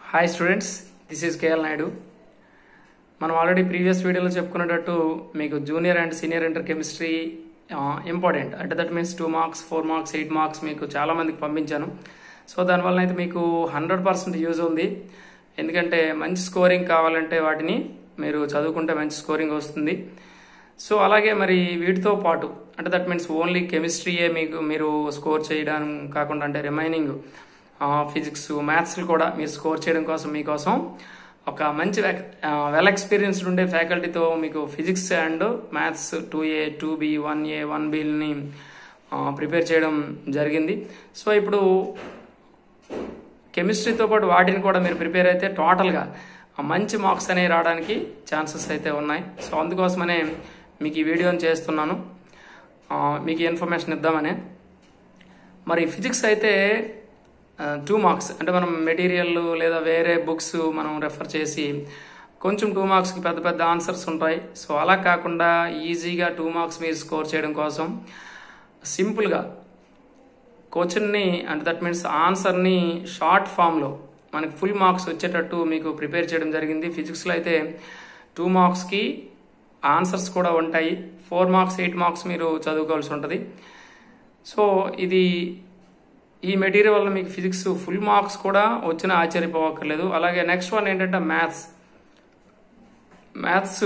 hi students this is KL Naidu మనం already previous వీడియోలో చెప్పుకునేటట్టు మీకు junior and senior inter chemistry important అంటే that means two marks four marks eight marks మీకు చాలా మందికి పంపించాను సో దానివల్ల అయితే మీకు హండ్రెడ్ పర్సెంట్ యూజ్ ఉంది ఎందుకంటే మంచి స్కోరింగ్ కావాలంటే వాటిని మీరు చదువుకుంటే మంచి స్కోరింగ్ వస్తుంది సో అలాగే మరి వీటితో పాటు అంటే దట్ మీన్స్ ఓన్లీ కెమిస్ట్రీయే మీకు మీరు స్కోర్ చేయడం కాకుండా అంటే రిమైనింగ్ ఫిజిక్స్ మ్యాథ్స్ కూడా మీరు స్కోర్ చేయడం కోసం మీకోసం ఒక మంచి వెల్ ఎక్స్పీరియన్స్డ్ ఉండే ఫ్యాకల్టీతో మీకు physics and maths two A two B one A వన్ బిని ప్రిపేర్ చేయడం జరిగింది సో ఇప్పుడు కెమిస్ట్రీతో పాటు వాటిని కూడా మీరు ప్రిపేర్ అయితే టోటల్గా మంచి మార్క్స్ అనేవి రావడానికి ఛాన్సెస్ అయితే ఉన్నాయి సో అందుకోసమనే మీకు ఈ వీడియోని చేస్తున్నాను మీకు ఇన్ఫర్మేషన్ ఇద్దామని మరి ఫిజిక్స్ అయితే టూ మార్క్స్ అంటే మనం మెటీరియల్ లేదా వేరే బుక్స్ మనం రెఫర్ చేసి కొంచెం టూ మార్క్స్కి పెద్ద పెద్ద ఆన్సర్స్ ఉంటాయి సో అలా కాకుండా ఈజీగా టూ మార్క్స్ మీరు స్కోర్ చేయడం కోసం సింపుల్గా క్వశ్చన్ని అంటే దట్ మీన్స్ ఆన్సర్ని షార్ట్ ఫామ్లో మనకి ఫుల్ మార్క్స్ వచ్చేటట్టు మీకు ప్రిపేర్ చేయడం జరిగింది ఫిజిక్స్లో అయితే టూ మార్క్స్కి ఆన్సర్స్ కూడా ఉంటాయి ఫోర్ మార్క్స్ ఎయిట్ మార్క్స్ మీరు చదువుకోవాల్సి ఉంటుంది సో ఇది ఈ మెటీరియల్ వల్ల మీకు ఫిజిక్స్ ఫుల్ మార్క్స్ కూడా వచ్చిన ఆశ్చర్యపోవక్కర్లేదు అలాగే నెక్స్ట్ వన్ ఏంటంటే maths maths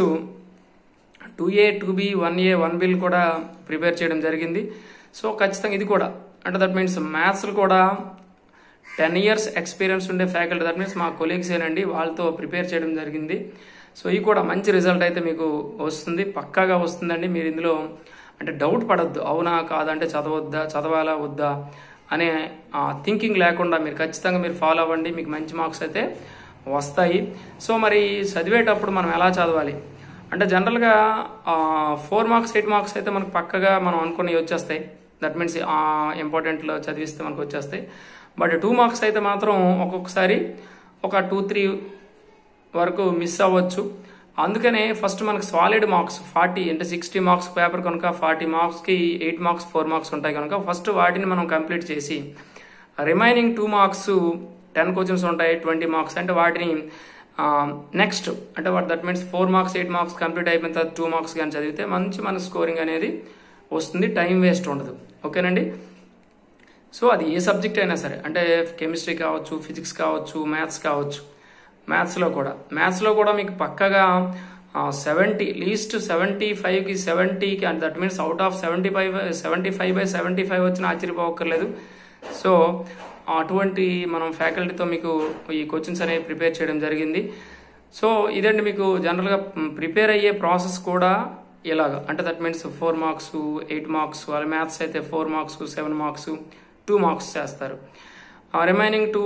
two A two B one A one బిల్ కూడా ప్రిపేర్ చేయడం జరిగింది సో ఖచ్చితంగా ఇది కూడా అంటే దట్ మీన్స్ మ్యాథ్స్ కూడా టెన్ ఇయర్స్ ఎక్స్పీరియన్స్ ఉండే ఫ్యాకల్టీ దట్ మీన్స్ మా కొలీగ్స్ ఏనండి వాళ్ళతో ప్రిపేర్ చేయడం జరిగింది సో ఇది కూడా మంచి రిజల్ట్ అయితే మీకు వస్తుంది పక్కాగా వస్తుందండి మీరు ఇందులో అంటే డౌట్ పడద్దు అవునా కాదంటే చదవద్దా చదవాలా వద్దా అనే థింకింగ్ లేకుండా మీరు ఖచ్చితంగా మీరు ఫాలో అవ్వండి మీకు మంచి మార్క్స్ అయితే వస్తాయి సో మరి చదివేటప్పుడు మనం ఎలా చదవాలి అంటే జనరల్గా ఫోర్ మార్క్స్ ఎయిట్ మార్క్స్ అయితే మనకు పక్కగా మనం అనుకుని వచ్చేస్తాయి దట్ మీన్స్ ఇంపార్టెంట్లో చదివిస్తే మనకు వచ్చేస్తాయి బట్ టూ మార్క్స్ అయితే మాత్రం ఒక్కొక్కసారి ఒక టూ త్రీ వరకు మిస్ అవ్వచ్చు అందుకనే ఫస్ట్ మనకు సాలిడ్ మార్క్స్ ఫార్టీ అంటే సిక్స్టీ మార్క్స్ పేపర్ కనుక ఫార్టీ మార్క్స్కి ఎయిట్ మార్క్స్ ఫోర్ మార్క్స్ ఉంటాయి కనుక ఫస్ట్ వాటిని మనం కంప్లీట్ చేసి remaining two marks ten questions ఉంటాయి ట్వంటీ మార్క్స్ అంటే వాటిని నెక్స్ట్ అంటే what that means four marks eight marks complete అయిపోయిన తర్వాత టూ మార్క్స్ కానీ చదివితే మంచి మన స్కోరింగ్ అనేది వస్తుంది టైం వేస్ట్ ఉండదు ఓకేనండి సో అది ఏ సబ్జెక్ట్ అయినా సరే అంటే కెమిస్ట్రీ కావచ్చు ఫిజిక్స్ కావచ్చు మ్యాథ్స్ కావచ్చు మ్యాథ్స్లో కూడా మ్యాథ్స్లో కూడా మీకు పక్కగా సెవెంటీ లీస్ట్ సెవెంటీ ఫైవ్కి సెవెంటీకి అంటే that means out of seventy five seventy five by seventy five వచ్చిన ఆశ్చర్యపోవక్కర్లేదు సో అటువంటి మనం ఫ్యాకల్టీతో మీకు ఈ క్వశ్చన్స్ అనేవి ప్రిపేర్ చేయడం జరిగింది సో ఇదండి మీకు జనరల్గా ప్రిపేర్ అయ్యే ప్రాసెస్ కూడా ఇలాగ అంటే that means four marks eight marks వాళ్ళ మ్యాథ్స్ అయితే four marks seven marks two marks చేస్తారు remaining two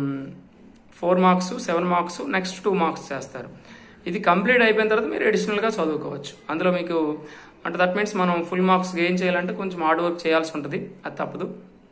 four marks seven marks next two marks చేస్తారు ఇది కంప్లీట్ అయిపోయిన తర్వాత మీరు అడిషనల్గా చదువుకోవచ్చు అందులో మీకు అంటే దట్ మీన్స్ మనం ఫుల్ మార్క్స్ గెయిన్ చేయాలంటే కొంచెం హార్డ్ వర్క్ చేయాల్సి ఉంటుంది అది తప్పదు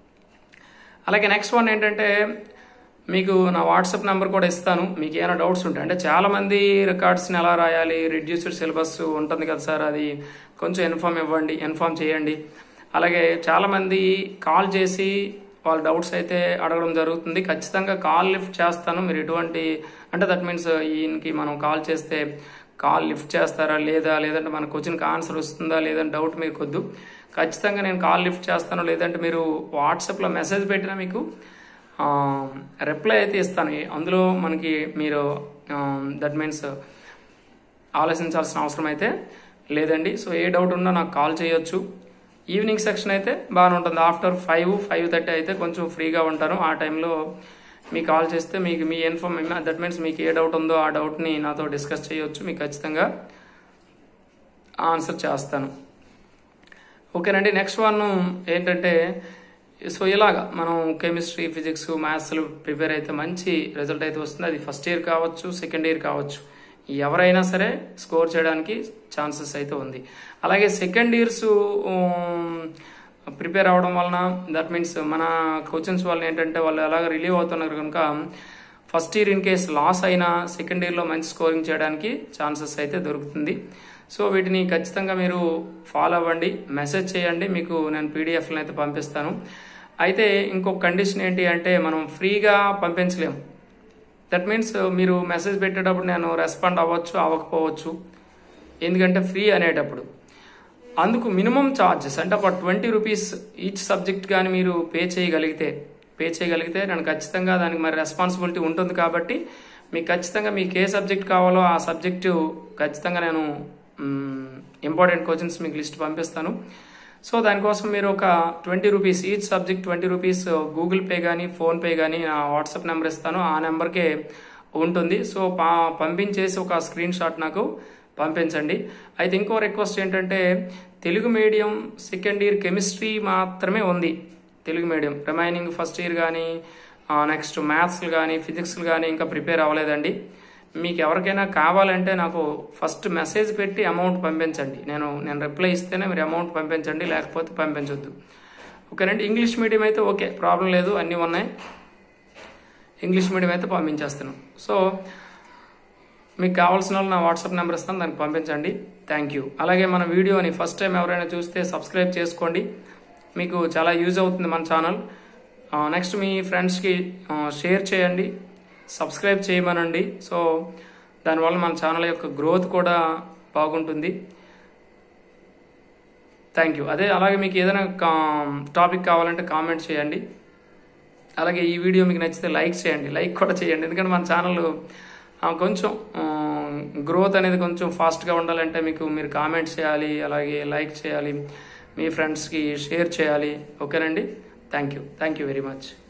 అలాగే నెక్స్ట్ వన్ ఏంటంటే మీకు నా వాట్సాప్ నెంబర్ కూడా ఇస్తాను మీకు ఏమైనా డౌట్స్ ఉంటాయి అంటే చాలామంది రికార్డ్స్ని ఎలా రాయాలి రిడ్యూస్డ్ సిలబస్ ఉంటుంది కదా సార్ అది కొంచెం ఇన్ఫామ్ ఇవ్వండి ఇన్ఫామ్ చేయండి అలాగే చాలామంది కాల్ చేసి వాళ్ళ డౌట్స్ అయితే అడగడం జరుగుతుంది ఖచ్చితంగా కాల్ లిఫ్ట్ చేస్తాను మీరు ఎటువంటి అంటే దట్ మీన్స్ ఈయనకి మనం కాల్ చేస్తే కాల్ లిఫ్ట్ చేస్తారా లేదా లేదంటే మన క్వశ్చన్కి ఆన్సర్ వస్తుందా లేదంటే డౌట్ మీకు వద్దు ఖచ్చితంగా నేను కాల్ లిఫ్ట్ చేస్తాను లేదంటే మీరు వాట్సాప్లో మెసేజ్ పెట్టినా మీకు రిప్లై అయితే ఇస్తాను అందులో మనకి మీరు దట్ మీన్స్ ఆలోచించాల్సిన అవసరం అయితే లేదండి సో ఏ డౌట్ ఉన్నా నాకు కాల్ చేయొచ్చు ఈవినింగ్ సెక్షన్ అయితే బాగానే ఉంటుంది ఆఫ్టర్ ఫైవ్ ఫైవ్ థర్టీ అయితే కొంచెం ఫ్రీగా ఉంటాను ఆ టైంలో మీకు కాల్ చేస్తే మీకు మీ ఇన్ఫార్మ్ దట్ మీన్స్ మీకు ఏ డౌట్ ఉందో ఆ డౌట్ని నాతో డిస్కస్ చేయొచ్చు మీకు ఖచ్చితంగా ఆన్సర్ చేస్తాను ఓకేనండి నెక్స్ట్ వన్ ఏంటంటే సో ఇలాగా మనం కెమిస్ట్రీ ఫిజిక్స్ మ్యాథ్స్లు ప్రిపేర్ అయితే మంచి రిజల్ట్ అయితే వస్తుంది అది ఫస్ట్ ఇయర్ కావచ్చు సెకండ్ ఇయర్ కావచ్చు ఎవరైనా సరే స్కోర్ చేయడానికి ఛాన్సెస్ అయితే ఉంది అలాగే సెకండ్ ఇయర్స్ ప్రిపేర్ అవడం వలన దట్ మీన్స్ మన క్వశ్చన్స్ వల్ల ఏంటంటే వాళ్ళు ఎలాగ రిలీవ్ అవుతున్నారు కనుక first year in case loss అయినా సెకండ్ ఇయర్లో మంచి స్కోరింగ్ చేయడానికి ఛాన్సెస్ అయితే దొరుకుతుంది సో వీటిని ఖచ్చితంగా మీరు ఫాలో అవ్వండి మెసేజ్ చేయండి మీకు నేను పీడిఎఫ్లను అయితే పంపిస్తాను అయితే ఇంకొక కండిషన్ ఏంటి అంటే మనం ఫ్రీగా పంపించలేము దట్ మీన్స్ మీరు మెసేజ్ పెట్టేటప్పుడు నేను రెస్పాండ్ అవ్వచ్చు అవ్వకపోవచ్చు ఎందుకంటే ఫ్రీ అనేటప్పుడు అందుకు మినిమం ఛార్జెస్ అంటే ఒక ట్వంటీ రూపీస్ ఈచ్ సబ్జెక్ట్ కానీ మీరు పే చేయగలిగితే పే చేయగలిగితే నేను ఖచ్చితంగా దానికి మరి రెస్పాన్సిబిలిటీ ఉంటుంది కాబట్టి మీకు ఖచ్చితంగా మీకు ఏ సబ్జెక్ట్ కావాలో ఆ సబ్జెక్టు ఖచ్చితంగా నేను ఇంపార్టెంట్ క్వశ్చన్స్ మీకు లిస్ట్ పంపిస్తాను సో దానికోసం మీరు ఒక twenty rupees each subject twenty rupees Google Pay కానీ ఫోన్పే కానీ నా వాట్సాప్ నెంబర్ ఇస్తాను ఆ నెంబర్కే ఉంటుంది సో పా పంపించేసి ఒక స్క్రీన్ షాట్ నాకు పంపించండి అయితే ఇంకో రిక్వెస్ట్ ఏంటంటే Telugu medium second year chemistry మాత్రమే ఉంది Telugu medium remaining first year కానీ నెక్స్ట్ మ్యాథ్స్ కానీ ఫిజిక్స్ కానీ ఇంకా ప్రిపేర్ అవ్వలేదండి మీకు ఎవరికైనా కావాలంటే నాకు ఫస్ట్ మెసేజ్ పెట్టి అమౌంట్ పంపించండి నేను నేను రిప్లై ఇస్తేనే మీరు అమౌంట్ పంపించండి లేకపోతే పంపించొద్దు ఓకేనండి ఇంగ్లీష్ మీడియం అయితే ఓకే ప్రాబ్లం లేదు అన్నీ ఉన్నాయి ఇంగ్లీష్ మీడియం అయితే పంపించేస్తున్నాం సో మీకు కావాల్సిన వాళ్ళు నా వాట్సాప్ నెంబర్ ఇస్తాను దానికి పంపించండి థ్యాంక్ యూ అలాగే మన వీడియోని ఫస్ట్ టైం ఎవరైనా చూస్తే సబ్స్క్రైబ్ చేసుకోండి మీకు చాలా యూజ్ అవుతుంది మన ఛానల్ నెక్స్ట్ మీ ఫ్రెండ్స్కి షేర్ చేయండి సబ్స్క్రైబ్ చేయమనండి సో దానివల్ల మన ఛానల్ యొక్క గ్రోత్ కూడా బాగుంటుంది థ్యాంక్ యూ అదే అలాగే మీకు ఏదైనా టాపిక్ కావాలంటే కామెంట్ చేయండి అలాగే ఈ వీడియో మీకు నచ్చితే లైక్ చేయండి లైక్ కూడా చేయండి ఎందుకంటే మన ఛానల్ కొంచెం గ్రోత్ అనేది కొంచెం ఫాస్ట్గా ఉండాలంటే మీకు మీరు కామెంట్ చేయాలి అలాగే లైక్ చేయాలి మీ ఫ్రెండ్స్కి షేర్ చేయాలి ఓకేనండి thank you thank you very much